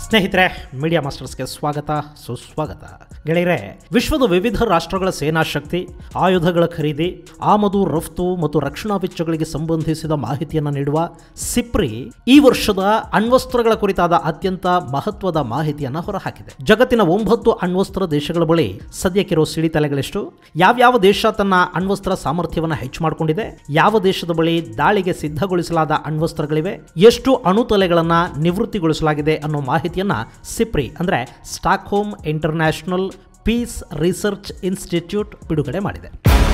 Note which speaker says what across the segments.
Speaker 1: ಸ್ನೇಹಿತರೆ ಮೀಡಿಯಾ ಮಾಸ್ಟರ್ಸ್ಗೆ ಸ್ವಾಗತ ಸುಸ್ವಾಗತ ಗೆಳೆಯರೆ ವಿಶ್ವದ ವಿವಿಧ ರಾಷ್ಟ್ರಗಳ ಸೇನಾ ಶಕ್ತಿ ಆಯುಧಗಳ ಖರೀದಿ ಆಮದು ರಫ್ತು ಮತ್ತು ರಕ್ಷಣಾ ವೆಚ್ಚಗಳಿಗೆ ಸಂಬಂಧಿಸಿದ ಮಾಹಿತಿಯನ್ನು ನೀಡುವ ಸಿಪ್ರಿ ಈ ವರ್ಷದ ಅಣ್ವಸ್ತ್ರಗಳ ಕುರಿತಾದ ಅತ್ಯಂತ ಮಹತ್ವದ ಮಾಹಿತಿಯನ್ನು ಹೊರಹಾಕಿದೆ ಜಗತ್ತಿನ ಒಂಬತ್ತು ಅಣ್ವಸ್ತ್ರ ದೇಶಗಳ ಬಳಿ ಸದ್ಯಕ್ಕಿರೋ ಸಿಡಿತಲೆಗಳೆಷ್ಟು ಯಾವ್ಯಾವ ದೇಶ ತನ್ನ ಅಣ್ವಸ್ತ್ರ ಸಾಮರ್ಥ್ಯವನ್ನು ಹೆಚ್ಚು ಮಾಡಿಕೊಂಡಿದೆ ಯಾವ ದೇಶದ ಬಳಿ ದಾಳಿಗೆ ಸಿದ್ಧಗೊಳಿಸಲಾದ ಅಣ್ವಸ್ತ್ರಗಳಿವೆ ಎಷ್ಟು ಅಣುತಲೆಗಳನ್ನ ನಿವೃತ್ತಿಗೊಳಿಸಲಾಗಿದೆ ಅನ್ನೋ ಮಾಹಿತಿಯನ್ನ ಸಿಪ್ರಿ ಅಂದ್ರೆ Stockholm International Peace Research Institute ಬಿಡುಗಡೆ ಮಾಡಿದೆ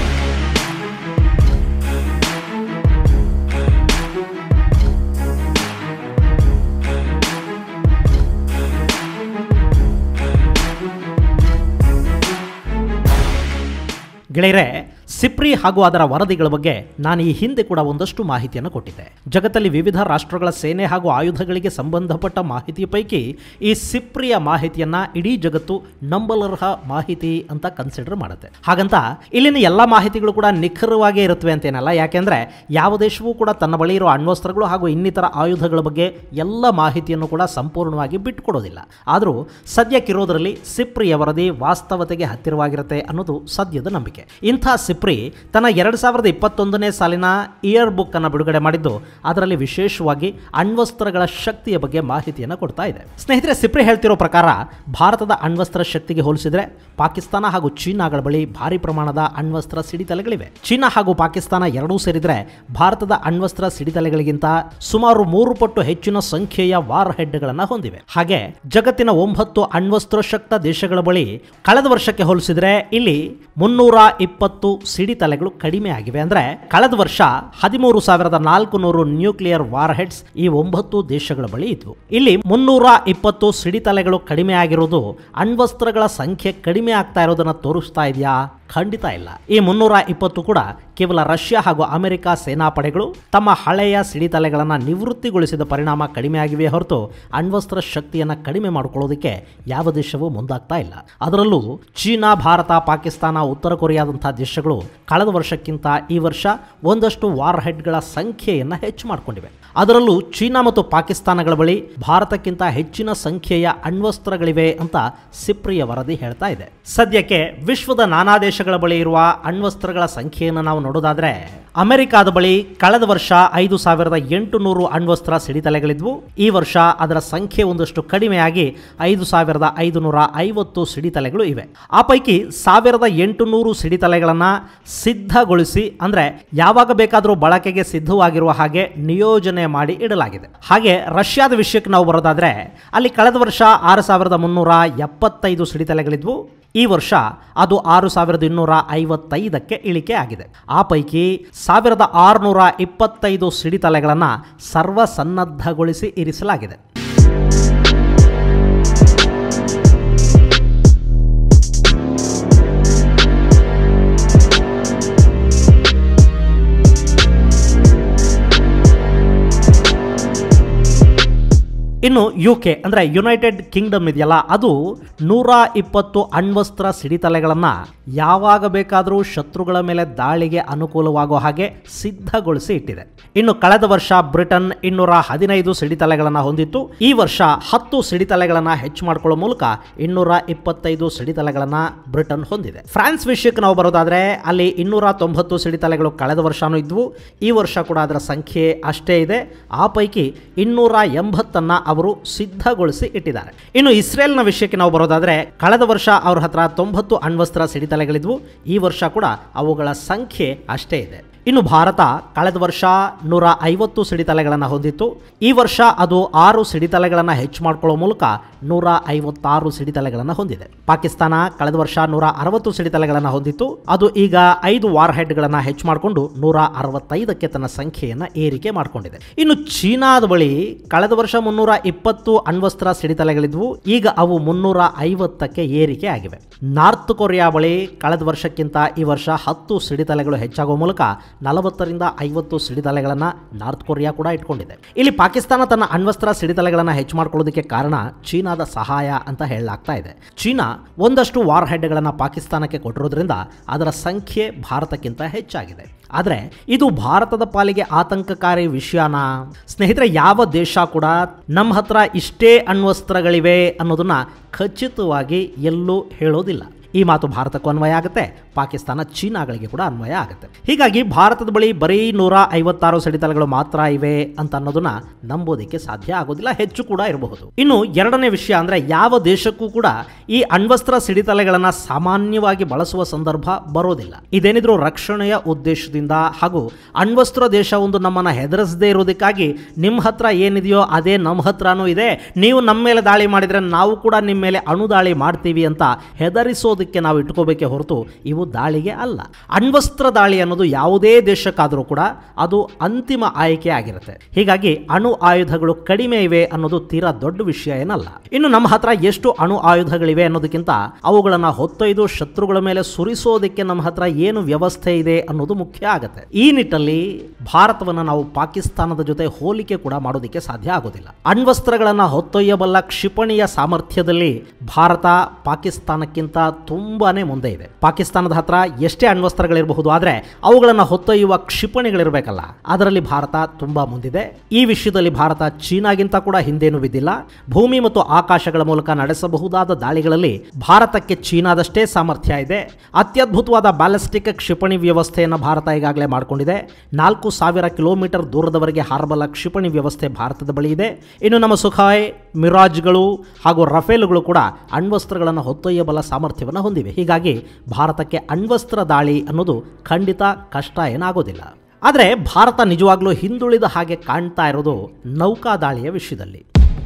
Speaker 1: ಗೆಳೆಯರೆ ಸಿಪ್ರಿ ಹಾಗೂ ಅದರ ವರದಿಗಳ ಬಗ್ಗೆ ನಾನು ಈ ಹಿಂದೆ ಕೂಡ ಒಂದಷ್ಟು ಮಾಹಿತಿಯನ್ನು ಕೊಟ್ಟಿದ್ದೆ ಜಗತ್ತಲ್ಲಿ ವಿವಿಧ ರಾಷ್ಟ್ರಗಳ ಸೇನೆ ಹಾಗೂ ಆಯುಧಗಳಿಗೆ ಸಂಬಂಧಪಟ್ಟ ಮಾಹಿತಿಯ ಪೈಕಿ ಈ ಸಿಪ್ರಿಯ ಮಾಹಿತಿಯನ್ನ ಇಡೀ ಜಗತ್ತು ನಂಬಲರ್ಹ ಮಾಹಿತಿ ಅಂತ ಕನ್ಸಿಡರ್ ಮಾಡುತ್ತೆ ಹಾಗಂತ ಇಲ್ಲಿನ ಎಲ್ಲ ಮಾಹಿತಿಗಳು ಕೂಡ ನಿಖರವಾಗಿ ಇರುತ್ತವೆ ಅಂತೇನಲ್ಲ ಯಾಕೆಂದ್ರೆ ಯಾವ ದೇಶವೂ ಕೂಡ ತನ್ನ ಬಳಿ ಇರೋ ಅಣ್ವಸ್ತ್ರಗಳು ಹಾಗೂ ಇನ್ನಿತರ ಆಯುಧಗಳ ಬಗ್ಗೆ ಎಲ್ಲ ಮಾಹಿತಿಯನ್ನು ಕೂಡ ಸಂಪೂರ್ಣವಾಗಿ ಬಿಟ್ಟುಕೊಡೋದಿಲ್ಲ ಆದರೂ ಸದ್ಯಕ್ಕಿರೋದರಲ್ಲಿ ಸಿಪ್ರಿಯ ವರದಿ ವಾಸ್ತವತೆಗೆ ಹತ್ತಿರವಾಗಿರುತ್ತೆ ಅನ್ನೋದು ಸದ್ಯದ ನಂಬಿಕೆ ಇಂಥ ಸಿಪ್ರಿ ತನ್ನ ಎರಡು ಸಾವಿರದ ಇಪ್ಪತ್ತೊಂದನೇ ಸಾಲಿನ ಇಯರ್ ಬುಕ್ ಅನ್ನು ಬಿಡುಗಡೆ ಮಾಡಿದ್ದು ಅದರಲ್ಲಿ ವಿಶೇಷವಾಗಿ ಅಣ್ವಸ್ತ್ರಗಳ ಶಕ್ತಿಯ ಬಗ್ಗೆ ಮಾಹಿತಿಯನ್ನು ಕೊಡ್ತಾ ಇದೆ ಸ್ನೇಹಿತರೆ ಸಿಪ್ರಿ ಹೇಳ್ತಿರೋ ಪ್ರಕಾರ ಭಾರತದ ಅಣ್ವಸ್ತ್ರ ಶಕ್ತಿಗೆ ಹೋಲಿಸಿದ್ರೆ ಪಾಕಿಸ್ತಾನ ಹಾಗೂ ಚೀನಾಗಳ ಬಳಿ ಭಾರಿ ಪ್ರಮಾಣದ ಅಣ್ವಸ್ತ್ರ ಸಿಡಿತಲೆಗಳಿವೆ ಚೀನಾ ಹಾಗೂ ಪಾಕಿಸ್ತಾನ ಎರಡೂ ಸೇರಿದ್ರೆ ಭಾರತದ ಅಣ್ವಸ್ತ್ರ ಸಿಡಿತಲೆಗಳಿಗಿಂತ ಸುಮಾರು ಮೂರು ಪಟ್ಟು ಹೆಚ್ಚಿನ ಸಂಖ್ಯೆಯ ವಾರ್ ಹೆಡ್ಗಳನ್ನು ಹೊಂದಿವೆ ಹಾಗೆ ಜಗತ್ತಿನ ಒಂಬತ್ತು ಅಣ್ವಸ್ತ್ರ ಶಕ್ತ ದೇಶಗಳ ಬಳಿ ಕಳೆದ ವರ್ಷಕ್ಕೆ ಹೋಲಿಸಿದ್ರೆ ಇಲ್ಲಿ ಮುನ್ನೂರ ಇಪ್ಪತ್ತು ಸಿಡಿತಲೆಗಳು ಕಡಿಮೆ ಆಗಿವೆ ಅಂದ್ರೆ ಕಳೆದ ವರ್ಷ ಹದಿಮೂರು ಸಾವಿರದ ನಾಲ್ಕು ನೂರು ನ್ಯೂಕ್ಲಿಯರ್ ವಾರ್ ಹೆಡ್ಸ್ ಈ ಒಂಬತ್ತು ದೇಶಗಳ ಬಳಿ ಇದ್ವು ಇಲ್ಲಿ ಮುನ್ನೂರ ಇಪ್ಪತ್ತು ಸಿಡಿತಲೆಗಳು ಕಡಿಮೆ ಆಗಿರೋದು ಅಣ್ವಸ್ತ್ರಗಳ ಸಂಖ್ಯೆ ಕಡಿಮೆ ಆಗ್ತಾ ಇರೋದನ್ನ ತೋರಿಸ್ತಾ ಇದೆಯಾ ಖಂಡಿತ ಇಲ್ಲ ಈ ಮುನ್ನೂರ ಇಪ್ಪತ್ತು ಕೂಡ ಕೇವಲ ರಷ್ಯಾ ಹಾಗೂ ಅಮೆರಿಕ ಸೇನಾಪಡೆಗಳು ತಮ್ಮ ಹಳೆಯ ಸಿಡಿತಲೆಗಳನ್ನು ನಿವೃತ್ತಿಗೊಳಿಸಿದ ಪರಿಣಾಮ ಕಡಿಮೆ ಆಗಿವೆ ಹೊರತು ಅಣ್ವಸ್ತ್ರ ಶಕ್ತಿಯನ್ನು ಕಡಿಮೆ ಮಾಡಿಕೊಳ್ಳೋದಕ್ಕೆ ಯಾವ ದೇಶವೂ ಮುಂದಾಗ್ತಾ ಇಲ್ಲ ಅದರಲ್ಲೂ ಚೀನಾ ಭಾರತ ಪಾಕಿಸ್ತಾನ ಉತ್ತರ ಕೊರಿಯಾದಂತಹ ದೇಶಗಳು ಕಳೆದ ವರ್ಷಕ್ಕಿಂತ ಈ ವರ್ಷ ಒಂದಷ್ಟು ವಾರ್ ಹೆಡ್ಗಳ ಸಂಖ್ಯೆಯನ್ನು ಹೆಚ್ಚು ಮಾಡಿಕೊಂಡಿವೆ ಅದರಲ್ಲೂ ಚೀನಾ ಮತ್ತು ಪಾಕಿಸ್ತಾನಗಳ ಬಳಿ ಭಾರತಕ್ಕಿಂತ ಹೆಚ್ಚಿನ ಸಂಖ್ಯೆಯ ಅಣ್ವಸ್ತ್ರಗಳಿವೆ ಅಂತ ಸಿಪ್ರಿಯ ವರದಿ ಹೇಳ್ತಾ ಇದೆ ಸದ್ಯಕ್ಕೆ ವಿಶ್ವದ ನಾನಾ ದೇಶಗಳ ಬಳಿ ಇರುವ ಅಣ್ವಸ್ತ್ರಗಳ ಸಂಖ್ಯೆಯನ್ನು ನಾವು ನೋಡೋದಾದ್ರೆ ಅಮೆರಿಕಾದ ಬಳಿ ಕಳೆದ ವರ್ಷ ಐದು ಸಾವಿರದ ಎಂಟು ನೂರು ಅಣ್ವಸ್ತ್ರ ಸಿಡಿತಲೆಗಳಿದ್ವು ಈ ವರ್ಷ ಅದರ ಸಂಖ್ಯೆ ಒಂದಷ್ಟು ಕಡಿಮೆಯಾಗಿ ಐದು ಸಾವಿರದ ಐದು ನೂರ ಐವತ್ತು ಸಿಡಿತಲೆಗಳು ಇವೆ ಆ ಪೈಕಿ ಸಾವಿರದ ಎಂಟು ನೂರು ಸಿಡಿತಲೆಗಳನ್ನು ಸಿದ್ಧಗೊಳಿಸಿ ಅಂದ್ರೆ ಯಾವಾಗ ಬೇಕಾದರೂ ಬಳಕೆಗೆ ಸಿದ್ಧವಾಗಿರುವ ಹಾಗೆ ನಿಯೋಜನೆ ಮಾಡಿ ಇಡಲಾಗಿದೆ ಹಾಗೆ ರಷ್ಯಾದ ವಿಷಯಕ್ಕೆ ನಾವು ಬರೋದಾದ್ರೆ ಅಲ್ಲಿ ಕಳೆದ ವರ್ಷ ಆರು ಸಾವಿರದ ಮುನ್ನೂರ ಎಪ್ಪತ್ತೈದು ಸಿಡಿತಲೆಗಳಿದ್ವು ಈ ವರ್ಷ ಅದು ಆರು ಸಾವಿರದ ಇನ್ನೂರ ಐವತ್ತೈದಕ್ಕೆ ಇಳಿಕೆ ಆಗಿದೆ ಆ ಪೈಕಿ ಸಾವಿರದ ಆರುನೂರ ಇಪ್ಪತ್ತೈದು ಸಿಡಿತಲೆಗಳನ್ನು ಸರ್ವಸನ್ನದ್ಧಗೊಳಿಸಿ ಇರಿಸಲಾಗಿದೆ ಇನ್ನು ಯು ಕೆ ಅಂದರೆ ಯುನೈಟೆಡ್ ಕಿಂಗ್ಡಮ್ ಇದೆಯಲ್ಲ ಅದು ನೂರ ಇಪ್ಪತ್ತು ಅಣ್ವಸ್ತ್ರ ಸಿಡಿತಲೆಗಳನ್ನು ಯಾವಾಗ ಬೇಕಾದರೂ ಶತ್ರುಗಳ ಮೇಲೆ ದಾಳಿಗೆ ಅನುಕೂಲವಾಗುವ ಹಾಗೆ ಸಿದ್ಧಗೊಳಿಸಿ ಇಟ್ಟಿದೆ ಇನ್ನು ಕಳೆದ ವರ್ಷ ಬ್ರಿಟನ್ ಇನ್ನೂರ ಹದಿನೈದು ಸಿಡಿತಲೆಗಳನ್ನು ಹೊಂದಿತ್ತು ಈ ವರ್ಷ ಹತ್ತು ಸಿಡಿತಲೆಗಳನ್ನು ಹೆಚ್ಚು ಮಾಡಿಕೊಳ್ಳುವ ಮೂಲಕ ಇನ್ನೂರ ಇಪ್ಪತ್ತೈದು ಸಿಡಿತಲೆಗಳನ್ನು ಬ್ರಿಟನ್ ಹೊಂದಿದೆ ಫ್ರಾನ್ಸ್ ವಿಷಯಕ್ಕೆ ನಾವು ಬರೋದಾದ್ರೆ ಅಲ್ಲಿ ಇನ್ನೂರ ತೊಂಬತ್ತು ಸಿಡಿತಲೆಗಳು ಕಳೆದ ವರ್ಷನೂ ಇದ್ವು ಈ ವರ್ಷ ಕೂಡ ಅದರ ಸಂಖ್ಯೆ ಅಷ್ಟೇ ಇದೆ ಆ ಪೈಕಿ ಇನ್ನೂರ ಎಂಬತ್ತನ್ನ ಅವರು ಸಿದ್ಧಗೊಳಿಸಿ ಇಟ್ಟಿದ್ದಾರೆ ಇನ್ನು ಇಸ್ರೇಲ್ನ ವಿಷಯಕ್ಕೆ ನಾವು ಬರೋದಾದ್ರೆ ಕಳೆದ ವರ್ಷ ಅವ್ರ ಹತ್ರ ತೊಂಬತ್ತು ಅಣ್ವಸ್ತ್ರ ಸಿಡಿತಲೆಗಳಿದ್ವು ಈ ವರ್ಷ ಕೂಡ ಅವುಗಳ ಸಂಖ್ಯೆ ಅಷ್ಟೇ ಇದೆ ಇನ್ನು ಭಾರತ ಕಳೆದ ವರ್ಷ ನೂರ ಐವತ್ತು ಸಿಡಿತಲೆಗಳನ್ನು ಹೊಂದಿತ್ತು ಈ ವರ್ಷ ಅದು ಆರು ಸಿಡಿತಲೆಗಳನ್ನು ಹೆಚ್ಚು ಮಾಡಿಕೊಳ್ಳುವ ಮೂಲಕ ನೂರ ಐವತ್ತಾರು ಸಿಡಿತಲೆಗಳನ್ನು ಹೊಂದಿದೆ ಪಾಕಿಸ್ತಾನ ಕಳೆದ ವರ್ಷ ನೂರ ಅರವತ್ತು ಸಿಡಿತಲೆಗಳನ್ನು ಹೊಂದಿತ್ತು ಅದು ಈಗ ಐದು ವಾರ್ ಹೆಡ್ಗಳನ್ನು ಹೆಚ್ಚು ಮಾಡಿಕೊಂಡು ನೂರ ಅರವತ್ತೈದಕ್ಕೆ ತನ್ನ ಸಂಖ್ಯೆಯನ್ನು ಏರಿಕೆ ಮಾಡಿಕೊಂಡಿದೆ ಇನ್ನು ಚೀನಾದ ಬಳಿ ಕಳೆದ ವರ್ಷ ಮುನ್ನೂರ ಇಪ್ಪತ್ತು ಅಣ್ವಸ್ತ್ರ ಸಿಡಿತಲೆಗಳಿದ್ವು ಈಗ ಅವು ಮುನ್ನೂರ ಐವತ್ತಕ್ಕೆ ಏರಿಕೆ ಆಗಿವೆ ನಾರ್ತ್ ಕೊರಿಯಾ ಬಳಿ ಕಳೆದ ವರ್ಷಕ್ಕಿಂತ ಈ ವರ್ಷ ಹತ್ತು ಸಿಡಿತಲೆಗಳು ಹೆಚ್ಚಾಗುವ ಮೂಲಕ ನಲವತ್ತರಿಂದ ಐವತ್ತು ಸಿಡಿತಲೆಗಳನ್ನು ನಾರ್ತ್ ಕೊರಿಯಾ ಕೂಡ ಇಟ್ಕೊಂಡಿದೆ ಇಲ್ಲಿ ಪಾಕಿಸ್ತಾನ ತನ್ನ ಅಣ್ವಸ್ತ್ರ ಸಿಡಿತಲೆಗಳನ್ನು ಹೆಚ್ಚು ಮಾಡ್ಕೊಳ್ಳೋದಕ್ಕೆ ಕಾರಣ ಚೀನಾದ ಸಹಾಯ ಅಂತ ಹೇಳಲಾಗ್ತಾ ಇದೆ ಚೀನಾ ಒಂದಷ್ಟು ವಾರ್ ಹೆಡ್ಗಳನ್ನು ಪಾಕಿಸ್ತಾನಕ್ಕೆ ಕೊಟ್ಟಿರೋದ್ರಿಂದ ಅದರ ಸಂಖ್ಯೆ ಭಾರತಕ್ಕಿಂತ ಹೆಚ್ಚಾಗಿದೆ ಆದರೆ ಇದು ಭಾರತದ ಪಾಲಿಗೆ ಆತಂಕಕಾರಿ ವಿಷಯನಾ ಸ್ನೇಹಿತರೆ ಯಾವ ದೇಶ ಕೂಡ ನಮ್ಮ ಹತ್ರ ಇಷ್ಟೇ ಅಣ್ವಸ್ತ್ರಗಳಿವೆ ಅನ್ನೋದನ್ನ ಖಚಿತವಾಗಿ ಎಲ್ಲೂ ಹೇಳೋದಿಲ್ಲ ಈ ಮಾತು ಭಾರತಕ್ಕೂ ಅನ್ವಯ ಆಗುತ್ತೆ ಪಾಕಿಸ್ತಾನ ಚೀನಾಗಳಿಗೆ ಕೂಡ ಅನ್ವಯ ಆಗುತ್ತೆ ಹೀಗಾಗಿ ಭಾರತದ ಬಳಿ ಬರೀ ನೂರ ಐವತ್ತಾರು ಸಿಡಿತಲೆಗಳು ಮಾತ್ರ ಇವೆ ಅಂತ ಅನ್ನೋದನ್ನ ನಂಬೋದಕ್ಕೆ ಸಾಧ್ಯ ಆಗೋದಿಲ್ಲ ಹೆಚ್ಚು ಕೂಡ ಇರಬಹುದು ಇನ್ನು ಎರಡನೇ ವಿಷಯ ಅಂದ್ರೆ ಯಾವ ದೇಶಕ್ಕೂ ಕೂಡ ಈ ಅಣ್ವಸ್ತ್ರ ಸಿಡಿತಲೆಗಳನ್ನ ಸಾಮಾನ್ಯವಾಗಿ ಬಳಸುವ ಸಂದರ್ಭ ಬರೋದಿಲ್ಲ ಇದೇನಿದ್ರು ರಕ್ಷಣೆಯ ಉದ್ದೇಶದಿಂದ ಹಾಗೂ ಅಣ್ವಸ್ತ್ರ ದೇಶ ಒಂದು ನಮ್ಮನ್ನ ಹೆದರಿಸದೇ ಇರೋದಕ್ಕಾಗಿ ನಿಮ್ಮ ಹತ್ರ ಏನಿದೆಯೋ ಅದೇ ನಮ್ಮ ಹತ್ರನೂ ಇದೆ ನೀವು ನಮ್ಮ ಮೇಲೆ ದಾಳಿ ಮಾಡಿದ್ರೆ ನಾವು ಕೂಡ ನಿಮ್ಮ ಮೇಲೆ ಅಣು ದಾಳಿ ಮಾಡ್ತೀವಿ ಅಂತ ಹೆದರಿಸೋದಕ್ಕೆ ನಾವು ಇಟ್ಕೋಬೇಕೇ ಹೊರತು ಇವು ದಾಳಿಗೆ ಅಲ್ಲ ಅಣ್ವಸ್ತ್ರ ದಾಳಿ ಅನ್ನೋದು ಯಾವುದೇ ದೇಶಕ್ಕಾದರೂ ಕೂಡ ಅದು ಅಂತಿಮ ಆಯ್ಕೆ ಆಗಿರುತ್ತೆ ಹೀಗಾಗಿ ಅಣು ಆಯುಧಗಳು ಕಡಿಮೆ ಇವೆ ಅನ್ನೋದು ತೀರಾ ದೊಡ್ಡ ವಿಷಯ ಏನಲ್ಲ ಇನ್ನು ನಮ್ಮ ಹತ್ರ ಎಷ್ಟು ಅಣು ಆಯುಧಗಳಿವೆ ಅನ್ನೋದಕ್ಕಿಂತ ಅವುಗಳನ್ನು ಹೊತ್ತೊಯ್ದು ಶತ್ರುಗಳ ಮೇಲೆ ಸುರಿಸೋದಕ್ಕೆ ನಮ್ಮ ಹತ್ರ ಏನು ವ್ಯವಸ್ಥೆ ಇದೆ ಅನ್ನೋದು ಮುಖ್ಯ ಆಗುತ್ತೆ ಈ ನಿಟ್ಟಲ್ಲಿ ಭಾರತವನ್ನು ನಾವು ಪಾಕಿಸ್ತಾನದ ಜೊತೆ ಹೋಲಿಕೆ ಕೂಡ ಮಾಡೋದಕ್ಕೆ ಸಾಧ್ಯ ಆಗೋದಿಲ್ಲ ಅಣ್ವಸ್ತ್ರಗಳನ್ನು ಹೊತ್ತೊಯ್ಯಬಲ್ಲ ಕ್ಷಿಪಣಿಯ ಸಾಮರ್ಥ್ಯದಲ್ಲಿ ಭಾರತ ಪಾಕಿಸ್ತಾನಕ್ಕಿಂತ ತುಂಬಾನೇ ಮುಂದೆ ಇದೆ ಪಾಕಿಸ್ತಾನದ ಹತ್ರ ಎಷ್ಟೇ ಅಣ್ವಸ್ತ್ರಗಳಿರಬಹುದು ಆದರೆ ಅವುಗಳನ್ನು ಹೊತ್ತೊಯ್ಯುವ ಕ್ಷಿಪಣಿಗಳಿರಬೇಕಲ್ಲ ಅದರಲ್ಲಿ ಭಾರತ ತುಂಬಾ ಮುಂದಿದೆ ಈ ವಿಷಯದಲ್ಲಿ ಭಾರತ ಚೀನಾಗಿಂತ ಕೂಡ ಹಿಂದೇನು ಬಿದ್ದಿಲ್ಲ ಭೂಮಿ ಮತ್ತು ಆಕಾಶಗಳ ಮೂಲಕ ನಡೆಸಬಹುದಾದ ದಾಳಿಗಳಲ್ಲಿ ಭಾರತಕ್ಕೆ ಚೀನಾದಷ್ಟೇ ಸಾಮರ್ಥ್ಯ ಇದೆ ಅತ್ಯದ್ಭುತವಾದ ಬ್ಯಾಲಿಸ್ಟಿಕ್ ಕ್ಷಿಪಣಿ ವ್ಯವಸ್ಥೆಯನ್ನು ಭಾರತ ಈಗಾಗಲೇ ಮಾಡಿಕೊಂಡಿದೆ ನಾಲ್ಕು ಸಾವಿರ ಕಿಲೋಮೀಟರ್ ದೂರದವರೆಗೆ ಹಾರಬಲ್ಲ ಕ್ಷಿಪಣಿ ವ್ಯವಸ್ಥೆ ಭಾರತದ ಬಳಿ ಇದೆ ಇನ್ನು ನಮ್ಮ ಸುಖಾಯ್ ಮಿರಾಜ್ಗಳು ಹಾಗೂ ರಫೇಲ್ಗಳು ಕೂಡ ಅಣ್ವಸ್ತ್ರಗಳನ್ನು ಹೊತ್ತೊಯ್ಯಬಲ್ಲ ಸಾಮರ್ಥ್ಯವನ್ನು ಹೊಂದಿವೆ ಹೀಗಾಗಿ ಭಾರತಕ್ಕೆ ಅಣ್ವಸ್ತ್ರ ದಾಳಿ ಅನ್ನೋದು ಖಂಡಿತ ಕಷ್ಟ ಏನಾಗೋದಿಲ್ಲ ಆದರೆ ಭಾರತ ನಿಜವಾಗ್ಲೂ ಹಿಂದುಳಿದ ಹಾಗೆ ಕಾಣ್ತಾ ಇರೋದು ನೌಕಾ ದಾಳಿಯ ವಿಷಯದಲ್ಲಿ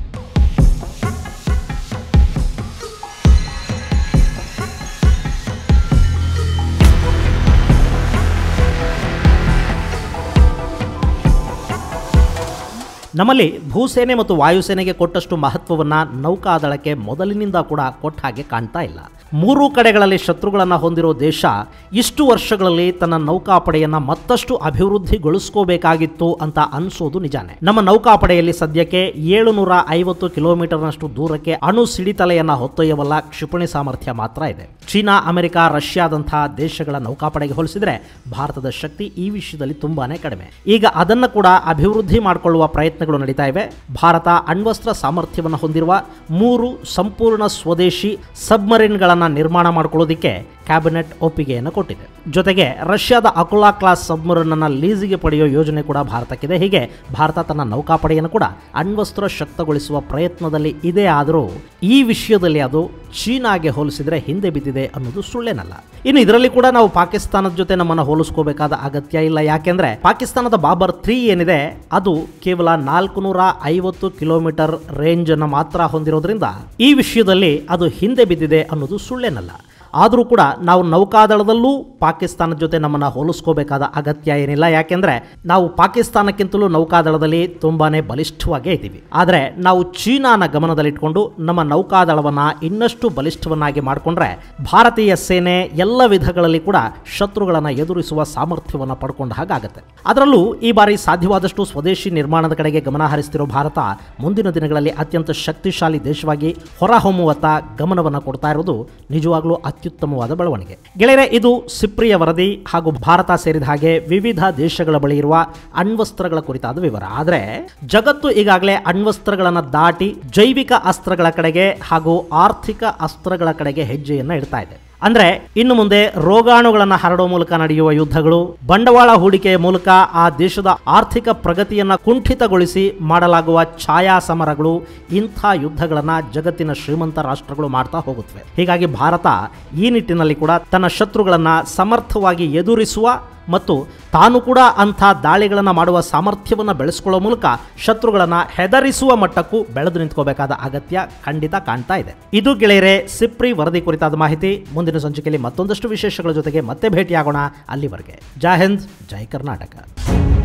Speaker 1: ನಮ್ಮಲ್ಲಿ ಭೂಸೇನೆ ಮತ್ತು ವಾಯುಸೇನೆಗೆ ಕೊಟ್ಟಷ್ಟು ಮಹತ್ವವನ್ನು ನೌಕಾದಳಕ್ಕೆ ಮೊದಲಿನಿಂದ ಕೂಡ ಕೊಟ್ಟ ಹಾಗೆ ಕಾಣ್ತಾ ಇಲ್ಲ ಮೂರು ಕಡೆಗಳಲ್ಲಿ ಶತ್ರುಗಳನ್ನು ಹೊಂದಿರೋ ದೇಶ ಇಷ್ಟು ವರ್ಷಗಳಲ್ಲಿ ತನ್ನ ನೌಕಾಪಡೆಯನ್ನು ಮತ್ತಷ್ಟು ಅಭಿವೃದ್ಧಿಗೊಳಿಸ್ಕೋಬೇಕಾಗಿತ್ತು ಅಂತ ಅನ್ಸೋದು ನಿಜಾನೇ ನಮ್ಮ ನೌಕಾಪಡೆಯಲ್ಲಿ ಸದ್ಯಕ್ಕೆ ಏಳುನೂರ ಐವತ್ತು ಕಿಲೋಮೀಟರ್ನಷ್ಟು ದೂರಕ್ಕೆ ಅಣು ಸಿಡಿತಲೆಯನ್ನು ಹೊತ್ತೊಯ್ಯಬಲ್ಲ ಕ್ಷಿಪಣಿ ಸಾಮರ್ಥ್ಯ ಮಾತ್ರ ಇದೆ ಚೀನಾ ಅಮೆರಿಕ ರಷ್ಯಾದಂತಹ ದೇಶಗಳ ನೌಕಾಪಡೆಗೆ ಹೋಲಿಸಿದರೆ ಭಾರತದ ಶಕ್ತಿ ಈ ವಿಷಯದಲ್ಲಿ ತುಂಬಾನೇ ಕಡಿಮೆ ಈಗ ಅದನ್ನು ಕೂಡ ಅಭಿವೃದ್ಧಿ ಮಾಡಿಕೊಳ್ಳುವ ಪ್ರಯತ್ನಗಳು ನಡೀತಾ ಇವೆ ಭಾರತ ಅಣ್ವಸ್ತ್ರ ಸಾಮರ್ಥ್ಯವನ್ನು ಹೊಂದಿರುವ ಮೂರು ಸಂಪೂರ್ಣ ಸ್ವದೇಶಿ ಸಬ್ಮರೀನ್ಗಳನ್ನು ನಿರ್ಮಾಣ ಮಾಡಿಕೊಳ್ಳೋದಕ್ಕೆ ಕ್ಯಾಬಿನೆಟ್ ಒಪ್ಪಿಗೆಯನ್ನು ಕೊಟ್ಟಿದೆ ಜೊತೆಗೆ ರಷ್ಯಾದ ಅಕುಲಾ ಕ್ಲಾಸ್ ಸಬ್ಮರೀನ್ ಅನ್ನ ಲೀಸಿಗೆ ಪಡೆಯುವ ಯೋಜನೆ ಕೂಡ ಭಾರತಕ್ಕಿದೆ ಹೀಗೆ ಭಾರತ ತನ್ನ ನೌಕಾಪಡೆಯನ್ನು ಕೂಡ ಅಣ್ವಸ್ತ್ರ ಶಕ್ತಗೊಳಿಸುವ ಪ್ರಯತ್ನದಲ್ಲಿ ಇದೆ ಆದರೂ ಈ ವಿಷಯದಲ್ಲಿ ಅದು ಚೀನಾಗೆ ಹೋಲಿಸಿದರೆ ಹಿಂದೆ ಬಿದ್ದಿದೆ ಅನ್ನೋದು ಸುಳ್ಳೇನಲ್ಲ ಇನ್ನು ಇದರಲ್ಲಿ ಕೂಡ ನಾವು ಪಾಕಿಸ್ತಾನದ ಜೊತೆ ನಮ್ಮನ್ನು ಹೋಲಿಸ್ಕೋಬೇಕಾದ ಅಗತ್ಯ ಇಲ್ಲ ಯಾಕೆಂದ್ರೆ ಪಾಕಿಸ್ತಾನದ ಬಾಬರ್ ತ್ರೀ ಏನಿದೆ ಅದು ಕೇವಲ ನಾಲ್ಕು ನೂರ ಐವತ್ತು ಕಿಲೋಮೀಟರ್ ರೇಂಜ್ ಅನ್ನು ಮಾತ್ರ ಹೊಂದಿರೋದ್ರಿಂದ ಈ ವಿಷಯದಲ್ಲಿ ಅದು ಹಿಂದೆ ಬಿದ್ದಿದೆ ಅನ್ನೋದು ಸುಳ್ಳೇನಲ್ಲ ಆದರೂ ಕೂಡ ನಾವು ನೌಕಾದಳದಲ್ಲೂ ಪಾಕಿಸ್ತಾನದ ಜೊತೆ ನಮ್ಮನ್ನು ಹೋಲಿಸ್ಕೋಬೇಕಾದ ಅಗತ್ಯ ಏನಿಲ್ಲ ಯಾಕೆಂದ್ರೆ ನಾವು ಪಾಕಿಸ್ತಾನಕ್ಕಿಂತಲೂ ನೌಕಾದಳದಲ್ಲಿ ತುಂಬಾನೇ ಬಲಿಷ್ಠವಾಗೇ ಇದ್ದೀವಿ ಆದರೆ ನಾವು ಚೀನಾನ ಗಮನದಲ್ಲಿಟ್ಕೊಂಡು ನಮ್ಮ ನೌಕಾದಳವನ್ನ ಇನ್ನಷ್ಟು ಬಲಿಷ್ಠವನ್ನಾಗಿ ಮಾಡಿಕೊಂಡ್ರೆ ಭಾರತೀಯ ಸೇನೆ ಎಲ್ಲ ವಿಧಗಳಲ್ಲಿ ಕೂಡ ಶತ್ರುಗಳನ್ನು ಎದುರಿಸುವ ಸಾಮರ್ಥ್ಯವನ್ನು ಪಡ್ಕೊಂಡ ಹಾಗಾಗತ್ತೆ ಅದರಲ್ಲೂ ಈ ಬಾರಿ ಸಾಧ್ಯವಾದಷ್ಟು ಸ್ವದೇಶಿ ನಿರ್ಮಾಣದ ಕಡೆಗೆ ಗಮನ ಹರಿಸ್ತಿರೋ ಭಾರತ ಮುಂದಿನ ದಿನಗಳಲ್ಲಿ ಅತ್ಯಂತ ಶಕ್ತಿಶಾಲಿ ದೇಶವಾಗಿ ಹೊರಹೊಮ್ಮುವತ್ತ ಗಮನವನ್ನು ಕೊಡ್ತಾ ಇರೋದು ನಿಜವಾಗ್ಲೂ ಅತ್ಯುತ್ತಮವಾದ ಬೆಳವಣಿಗೆ ಗೆಳೆಯರೆ ಇದು ಸಿಪ್ರಿಯ ವರದಿ ಹಾಗೂ ಭಾರತ ಸೇರಿದ ಹಾಗೆ ವಿವಿಧ ದೇಶಗಳ ಬಳಿ ಇರುವ ಅಣ್ವಸ್ತ್ರಗಳ ಕುರಿತಾದ ವಿವರ ಆದರೆ ಜಗತ್ತು ಈಗಾಗಲೇ ಅಣ್ವಸ್ತ್ರಗಳನ್ನು ದಾಟಿ ಜೈವಿಕ ಅಸ್ತ್ರಗಳ ಕಡೆಗೆ ಹಾಗೂ ಆರ್ಥಿಕ ಅಸ್ತ್ರಗಳ ಕಡೆಗೆ ಹೆಜ್ಜೆಯನ್ನು ಇಡ್ತಾ ಇದೆ ಅಂದ್ರೆ ಇನ್ನು ಮುಂದೆ ರೋಗಾಣುಗಳನ್ನು ಹರಡುವ ಮೂಲಕ ನಡೆಯುವ ಯುದ್ಧಗಳು ಬಂಡವಾಳ ಹೂಡಿಕೆಯ ಮೂಲಕ ಆ ದೇಶದ ಆರ್ಥಿಕ ಪ್ರಗತಿಯನ್ನ ಕುಂಠಿತಗೊಳಿಸಿ ಮಾಡಲಾಗುವ ಛಾಯಾ ಸಮರಗಳು ಇಂಥ ಯುದ್ಧಗಳನ್ನ ಜಗತ್ತಿನ ಶ್ರೀಮಂತ ರಾಷ್ಟ್ರಗಳು ಮಾಡ್ತಾ ಹೋಗುತ್ತವೆ ಹೀಗಾಗಿ ಭಾರತ ಈ ನಿಟ್ಟಿನಲ್ಲಿ ಕೂಡ ತನ್ನ ಶತ್ರುಗಳನ್ನ ಸಮರ್ಥವಾಗಿ ಎದುರಿಸುವ ಮತ್ತು ತಾನು ಕೂಡ ಅಂಥ ದಾಳಿಗಳನ್ನು ಮಾಡುವ ಸಾಮರ್ಥ್ಯವನ್ನು ಬೆಳೆಸ್ಕೊಳ್ಳೋ ಮೂಲಕ ಶತ್ರುಗಳನ್ನು ಹೆದರಿಸುವ ಮಟ್ಟಕ್ಕೂ ಬೆಳೆದು ನಿಂತ್ಕೋಬೇಕಾದ ಅಗತ್ಯ ಖಂಡಿತ ಕಾಣ್ತಾ ಇದೆ ಇದು ಗೆಳೆಯರೆ ಸಿಪ್ರಿ ವರದಿ ಕುರಿತಾದ ಮಾಹಿತಿ ಮುಂದಿನ ಸಂಚಿಕೆಯಲ್ಲಿ ಮತ್ತೊಂದಷ್ಟು ವಿಶೇಷಗಳ ಜೊತೆಗೆ ಮತ್ತೆ ಭೇಟಿಯಾಗೋಣ ಅಲ್ಲಿವರೆಗೆ ಜೈ ಹಿಂದ್ ಜೈ ಕರ್ನಾಟಕ